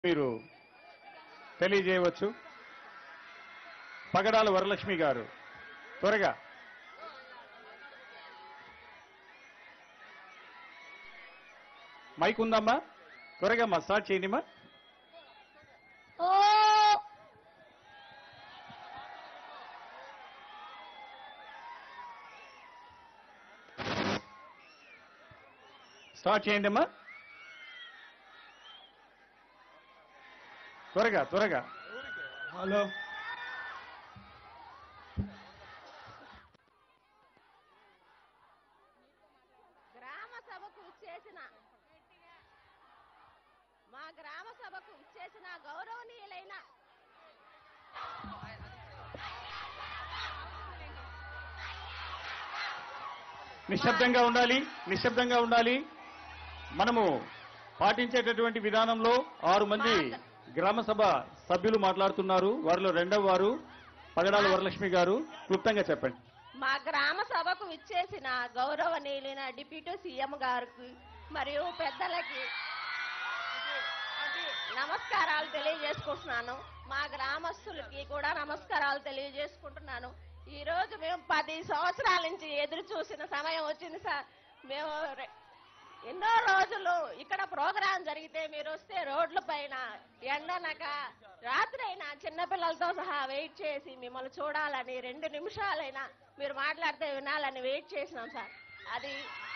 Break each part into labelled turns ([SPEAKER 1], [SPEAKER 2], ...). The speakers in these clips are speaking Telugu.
[SPEAKER 1] మీరు తెలియజేయవచ్చు పగడాల వరలక్ష్మి గారు త్వరగా మైక్ ఉందమ్మా త్వరగా మా స్టార్ట్ చేయండిమా
[SPEAKER 2] ఓ
[SPEAKER 1] స్టార్ట్ చేయండి అమ్మా త్వరగా త్వరగా
[SPEAKER 3] హలో
[SPEAKER 2] గ్రామ సభకు ఇచ్చేసిన మా గ్రామ సభకు ఇచ్చేసిన గౌరవనీయులైన
[SPEAKER 1] నిశ్శబ్దంగా ఉండాలి నిశ్శబ్దంగా ఉండాలి మనము పాటించేటటువంటి విధానంలో ఆరు మంది గ్రామ సభ సభ్యులు మాట్లాడుతున్నారు వారిలో రెండవ వారు పగడాల వరలక్ష్మి గారు క్లుప్తంగా చెప్పండి
[SPEAKER 2] మా గ్రామ సభకు ఇచ్చేసిన గౌరవనీయులైన డిప్యూటీ సీఎం గారికి మరియు పెద్దలకి నమస్కారాలు తెలియజేసుకుంటున్నాను మా గ్రామస్తులకి కూడా నమస్కారాలు తెలియజేసుకుంటున్నాను ఈ రోజు మేము పది సంవత్సరాల నుంచి ఎదురు చూసిన సమయం వచ్చింది సార్ మేము రె- ఎన్నో రోజులు ఇక్కడ ప్రోగ్రాం జరిగితే మీరు వస్తే రోడ్ల పైన ఎండనక రాత్రి అయినా చిన్నపిల్లలతో సహా వెయిట్ చేసి మిమ్మల్ని చూడాలని రెండు నిమిషాలైనా మీరు మాట్లాడితే వినాలని వెయిట్ చేసినాం సార్ అది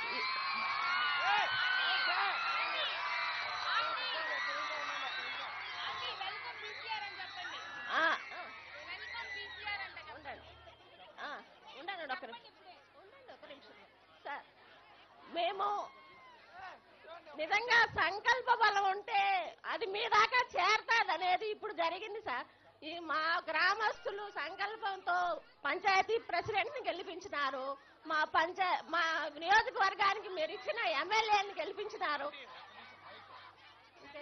[SPEAKER 2] ఆ, ఆ. ఉండండి ఆ, ఉండండి ఒక నిమిషం ఉండండి ఒక నిమిషం సార్ మేము నిజంగా సంకల్ప బలం ఉంటే అది మీ దాకా చేరతాది అనేది ఇప్పుడు జరిగింది సార్ ఈ మా గ్రామస్తులు సంకల్పంతో పంచాయతీ ప్రెసిడెంట్ ని గెలిపించినారు మా పంచా మా నియోజకవర్గానికి మీరు ఇచ్చిన ఎమ్మెల్యేని గెలిపించినారు ఓకే.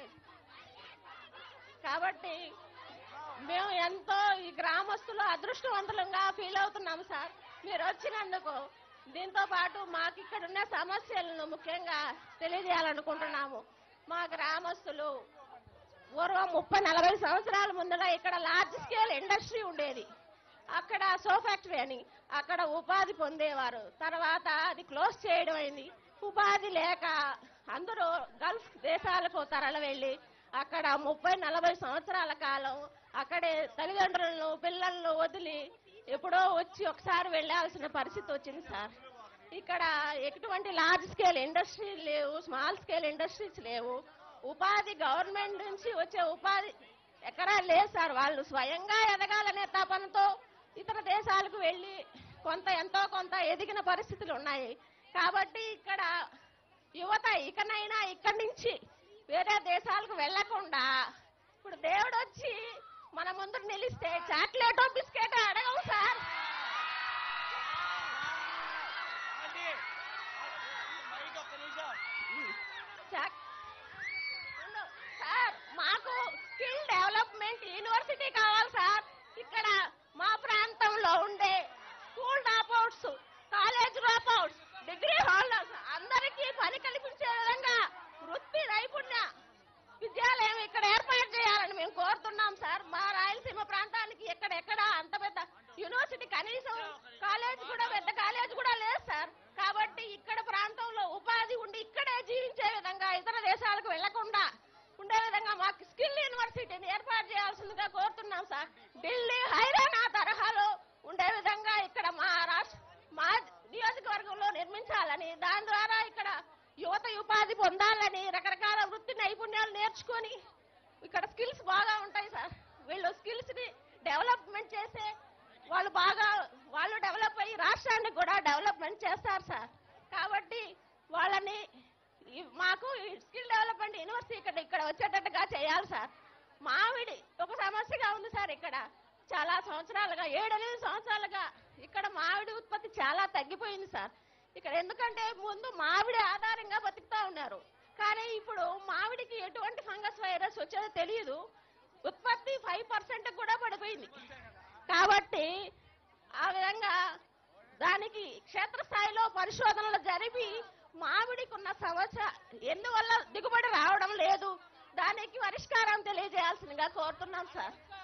[SPEAKER 2] కాబట్టి మేము ఎంతో ఈ గ్రామస్తులు అదృష్టవంతులంగా ఫీల్ అవుతున్నాము సార్ మీరు వచ్చినందుకు దీంతో పాటు మాకు ఇక్కడ ఉన్న సమస్యలను ముఖ్యంగా తెలియజేయాలనుకుంటున్నాము మా గ్రామస్తులు పూర్వం ముప్పై నలభై సంవత్సరాల ముందర ఇక్కడ లార్జ్ స్కేల్ ఇండస్ట్రీ ఉండేది అక్కడ సో ఫ్యాక్టరీ అని అక్కడ ఉపాధి పొందేవారు తర్వాత అది క్లోజ్ చేయడం అయింది ఉపాధి లేక అందరూ గల్ఫ్ దేశాలకు తరలి వెళ్ళి అక్కడ ముప్పై నలభై సంవత్సరాల కాలం అక్కడే తల్లిదండ్రులను పిల్లలను వదిలి ఎప్పుడో వచ్చి ఒకసారి వెళ్ళాల్సిన పరిస్థితి వచ్చింది సార్ ఇక్కడ ఎటువంటి లార్జ్ స్కేల్ ఇండస్ట్రీ లేవు స్మాల్ స్కేల్ ఇండస్ట్రీస్ లేవు ఉపాధి గవర్నమెంట్ నుంచి వచ్చే ఉపాధి ఎక్కడా లేదు సార్ వాళ్ళు స్వయంగా ఎదగాలనే తపనతో ఇతర దేశాలకు వెళ్ళి కొంత ఎంతో కొంత ఎదిగిన పరిస్థితులు ఉన్నాయి కాబట్టి ఇక్కడ యువత ఇకనైనా ఇక్కడి నుంచి వేరే దేశాలకు వెళ్లకుండా ఇప్పుడు దేవుడు వచ్చి మన ముందు నిలిస్తే చాక్లెటో బిస్కెటో అడగవు సార్ చాక్- ఉండు. సార్ మాకు స్కిల్ డెవలప్మెంట్ యూనివర్సిటీ కావాలి సార్ ఇక్కడ మా ప్రాంతంలో ఉండే school dropouts college dropouts degree holders అందరికీ పని కల్పించే విధంగా వృత్తి నైపుణ్య విద్యాలయం ఇక్కడ ఏర్పాటు చేయాలని మేము కోరుతున్నాం సార్ మా రాయలసీమ ప్రాంతానికి ఎక్కడెక్కడ అంత పెద్ద యూనివర్సిటీ కనీసం కాలేజ్ కూడా పెద్ద కాలేజ్ కూడా లేదు సార్ కాబట్టి ఇక్కడ ప్రాంతంలో ఉపాధి ఉండి ఇక్కడే జీవించే విధంగా ఇతర దేశాలకు వెళ్లకుండా ఉండే విధంగా మాకు స్కిల్ యూనివర్సిటీని ఏర్పాటు చేయాల్సిందిగా కోరుతున్నాం సార్ ఢిల్లీ హైరానా తరహాలో ఉండే విధంగా ఇక్కడ మా రాష్ట్ర మా నియోజకవర్గంలో నిర్మించాలని దాని ద్వారా ఇక్కడ యువత ఉపాధి పొందాలని రకరకాల వృత్తి నైపుణ్యాలు నేర్చుకొని ఇక్కడ స్కిల్స్ బాగా ఉంటాయి సార్ వీళ్ళు స్కిల్స్ ని డెవలప్మెంట్ చేసే వాళ్ళు బాగా వాళ్ళు డెవలప్ అయ్యి రాష్ట్రాన్ని కూడా డెవలప్మెంట్ చేస్తారు సార్ కాబట్టి వాళ్ళని ఈ- మాకు స్కిల్ డెవలప్మెంట్ యూనివర్సిటీ ఇక్కడ ఇక్కడ వచ్చేటట్టుగా చేయాలి సార్ మామిడి ఒక సమస్యగా ఉంది సార్ ఇక్కడ చాలా సంవత్సరాలుగా ఏడెనిమిది సంవత్సరాలుగా ఇక్కడ మామిడి ఉత్పత్తి చాలా తగ్గిపోయింది సార్ ఇక్కడ ఎందుకంటే ముందు మామిడి ఆధారంగా బతుకుతా ఉన్నారు కానీ ఇప్పుడు మామిడికి ఎటువంటి ఫంగస్ వైరస్ వచ్చేదో తెలియదు ఉత్పత్తి ఫైవ్ పర్సెంట్ కూడా పడిపోయింది కాబట్టి ఆ విధంగా దానికి క్షేత్రస్థాయిలో పరిశోధనలు జరిపి మామిడికి ఉన్న సమస్య ఎందువల్ల దిగుబడి రావడం లేదు దానికి పరిష్కారం తెలియజేయాల్సిందిగా కోరుతున్నాం సార్